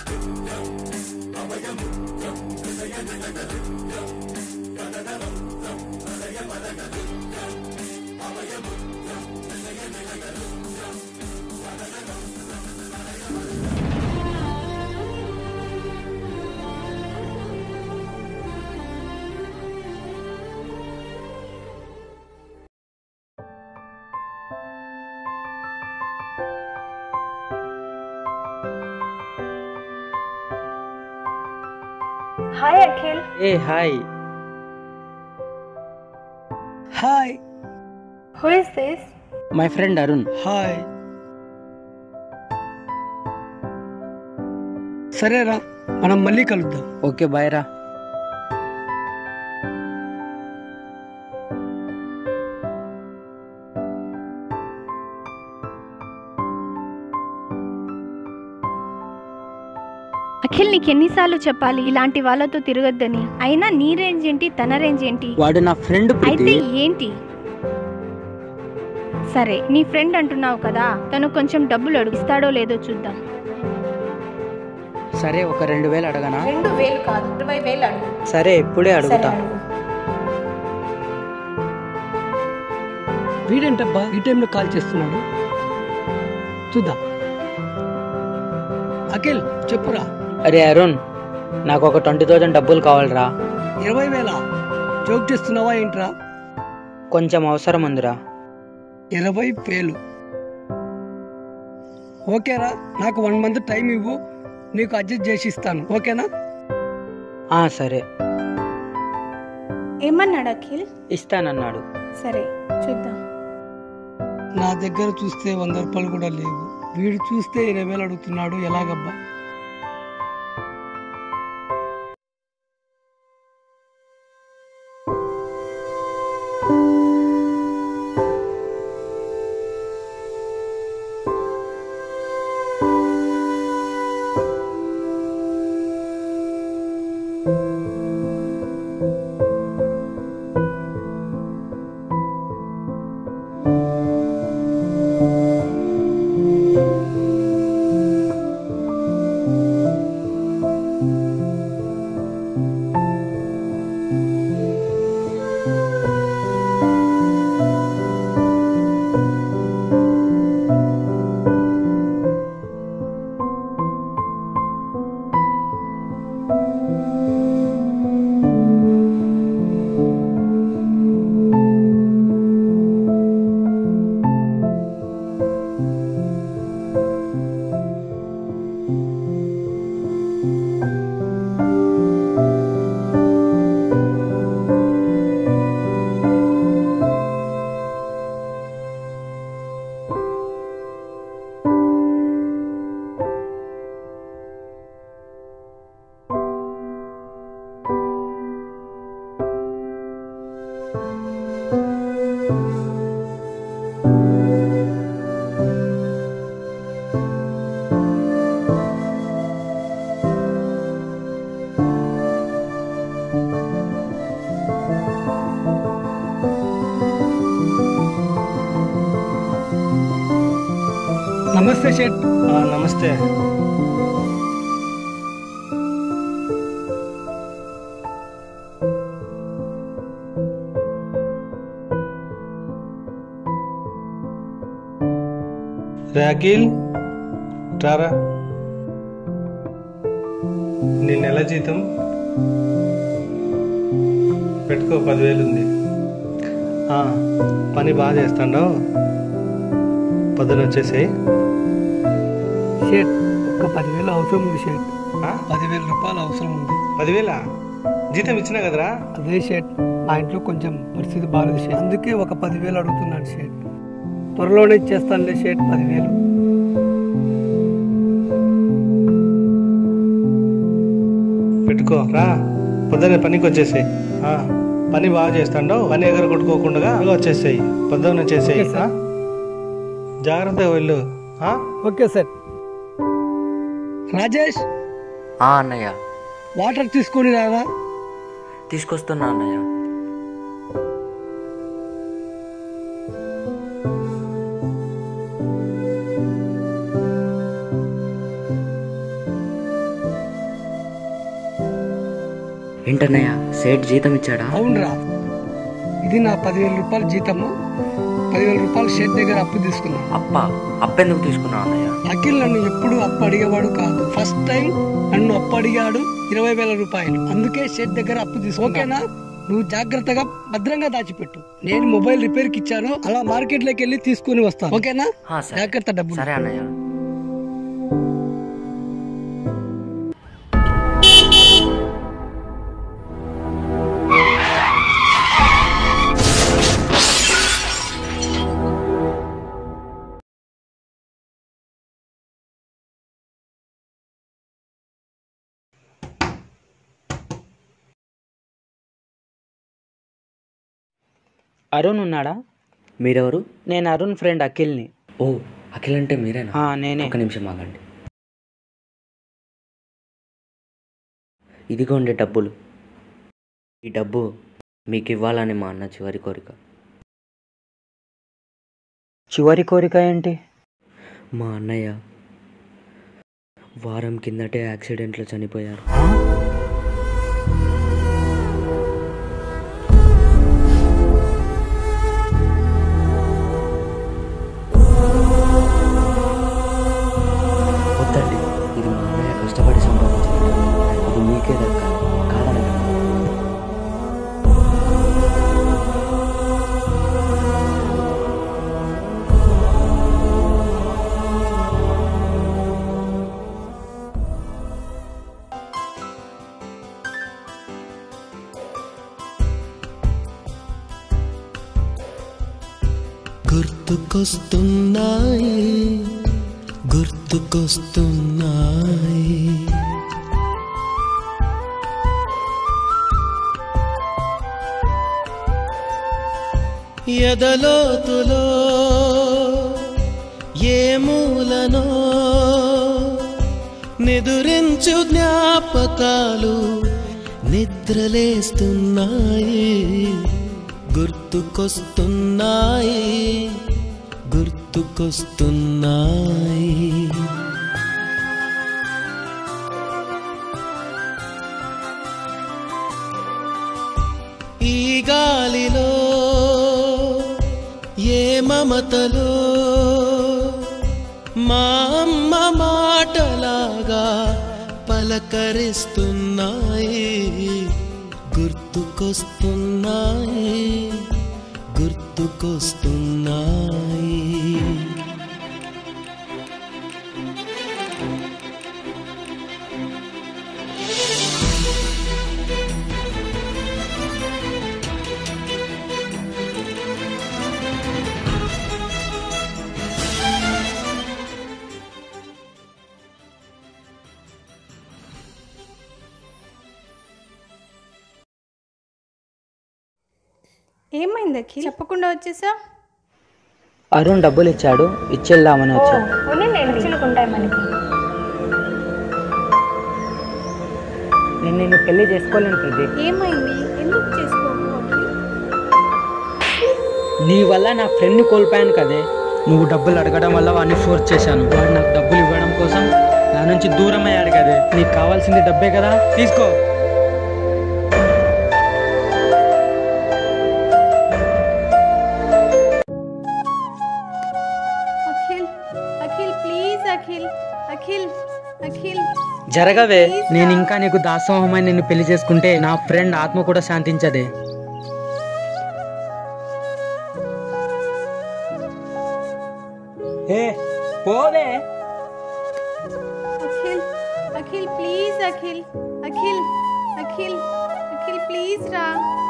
Hi Akhil hey hi hi who is this my friend Arun hi సరేరా మనం మళ్ళీ కలుద్దాం ఓకే బాయ్ రా అఖిల్ నీకు ఎన్నిసార్లు చెప్పాలి ఇలాంటి వాళ్ళతో తిరగొద్దని అయినా నీ రేంజ్ ఏంటి తన రేంజ్ ఏంటి వాడు నా ఫ్రెండ్ అయితే ప్రీతి ఏంటి సరే నీ ఫ్రెండ్ అంటున్నావు కదా తను కొంచెం డబ్బులు అడుగుస్తాడో లేదో చూద్దాం సరే ఒక రెండు వేలు అడగనా రెండు వేలు కాదు ఇరవై వేలు అడుగు సరే ఇప్పుడే అడుగుతా వీడేంటబ్బా ఈ టైంలో కాల్ చేస్తున్నాడు చూద్దాం అఖిల్ చెప్పురా అరే అరుణ్ నాకు ఒక ట్వంటీ థౌజండ్ డబ్బులు కావాలిరా ఇరవై వేల జోక్ చేస్తున్నావా ఏంట్రా కొంచెం అవసరం ఉందిరా ఇరవై వేలు ఓకేరా నాకు వన్ మంత్ టైం ఇవ్వు నీకు అడ్జస్ట్ చేసి ఇస్తాను ఓకేనా ఆ సరే ఏమన్నాడు అఖిల్ ఇస్తానన్నాడు సరే చూద్దాం నా దగ్గర చూస్తే వంద రూపాయలు కూడా లేవు వీడు చూస్తే ఇరవై వేలు అడుగుతున్నాడు ఎలాగబ్బా నమస్తే షెట్ నమస్తే రే అఖిల్ రారా నీ నెల జీతం పెట్టుకో పదివేలు ఉంది ఆ, పని బాగా చేస్తాండవు పొద్దున వచ్చేసేయి షెట్ ఒక పదివేలు అవసరం ఉంది షెట్ ఆ? పదివేల రూపాయలు అవసరం ఉంది పదివేలా జీతం ఇచ్చినా కదరా అదే షెట్ మా ఇంట్లో కొంచెం పరిస్థితి బాగాలేదు షెట్ అందుకే ఒక పదివేలు అడుగుతున్నాను షెట్ త్వరలోనే ఇచ్చేస్తానులే షెట్ పదివేలు పెట్టుకో రా పొద్దున్నే పనికి వచ్చేసేయి ఆ, పని బాగా చేస్తాండో పని ఎగర కొట్టుకోకుండా వచ్చేసేయి పొద్దున్న చేసేయి ఓకే సార్. ఆ? జాగ్రత్తగా వెళ్ళు ఆ? ఓకే సార్ రాజేష్ ఆ అన్నయ్య వాటర్ తీసుకొని రారా తీసుకొస్తున్నా అన్నయ్య ఏంటన్నయ్య సేట్ జీతం ఇచ్చాడా అవునరా ఇది నా పదివేల రూపాయల జీతము పదివేల రూపాయలు షెడ్ దగ్గర అప్పు తీసుకున్నాను అప్ప అప్పెందుకు తీసుకున్నావు అన్నయ్య అఖిల్ నన్ను ఎప్పుడు అప్పు అడిగేవాడు కాదు ఫస్ట్ టైం నన్ను అప్పు అడిగాడు ఇరవై వేల రూపాయలు అందుకే షెడ్ దగ్గర అప్పు తీసు ఓకేనా నువ్వు జాగ్రత్తగా భద్రంగా దాచిపెట్టు నేను మొబైల్ రిపేర్ కి ఇచ్చాను అలా మార్కెట్ లోకి వెళ్ళి తీసుకుని వస్తాను ఓకేనా హా, సరే జాగ్రత్త డబ్బులు సరే అన్నయ్య అరుణ్ ఉన్నాడా మీరెవరు నేను అరుణ్ ఫ్రెండ్ అఖిల్ని ఓ అఖిల్ అంటే మీరేనా ఆ, నేనే ఒక నిమిషం ఆగండి ఇదిగోండి డబ్బులు ఈ డబ్బు మీకు ఇవ్వాలని మా అన్న చివరి కోరిక చివరి కోరిక ఏంటి మా అన్నయ్య వారం కిందటే యాక్సిడెంట్లో చనిపోయారు వద్దండి ఇది మా అన్నయ్య కష్టపడి సంపాదించిన డబ్బు. ఇది మీకే దక్కాలి కాదనకండి గుర్తుకొస్తున్నాయి గుర్తుకొస్తున్నాయి ఎదలోతులో ఏ మూలనో నిదురించు జ్ఞాపకాలు నిద్రలేస్తున్నాయి గుర్తుకొస్తున్నాయి గుర్తుకొస్తున్నాయి ఈ గాలిలో ఏ మమతలో మా అమ్మ మాటలాగా పలకరిస్తున్నాయి గుర్తుకొస్తున్నాయి గుర్తుకొస్తున్నాయి ఏమైంది అఖిల్ చెప్పకుండా వచ్చేసా అరుణ్ డబ్బులు ఇచ్చాడు ఇచ్చేద్దామని వచ్చా ఖర్చులుకుంటాయి మనకి నేను నిన్ను పెళ్లి చేసుకోలేను ప్రదీప్ ఏమైంది ఎందుకు చేసుకోకు అఖిల్ నీ వల్ల నా ఫ్రెండ్ని కోల్పోయాను కదే నువ్వు డబ్బులు అడగడం వల్ల వాడిని ఫోర్స్ చేశాను వాడు నాకు డబ్బులు ఇవ్వడం కోసం నా నుంచి దూరం అయ్యాడు కదే నీకు కావాల్సింది డబ్బే కదా తీసుకో అఖిల్ అఖిల్ ప్లీజ్ అఖిల్ అఖిల్ అఖిల్ జరగవే నేను ఇంకా నీకు దాసోహమై నిన్ను పెళ్లి చేసుకుంటే నా ఫ్రెండ్ ఆత్మ కూడా శాంతించదే ఏ పోవే అఖిల్ అఖిల్ ప్లీజ్ అఖిల్ అఖిల్ అఖిల్ అఖిల్ ప్లీజ్ రా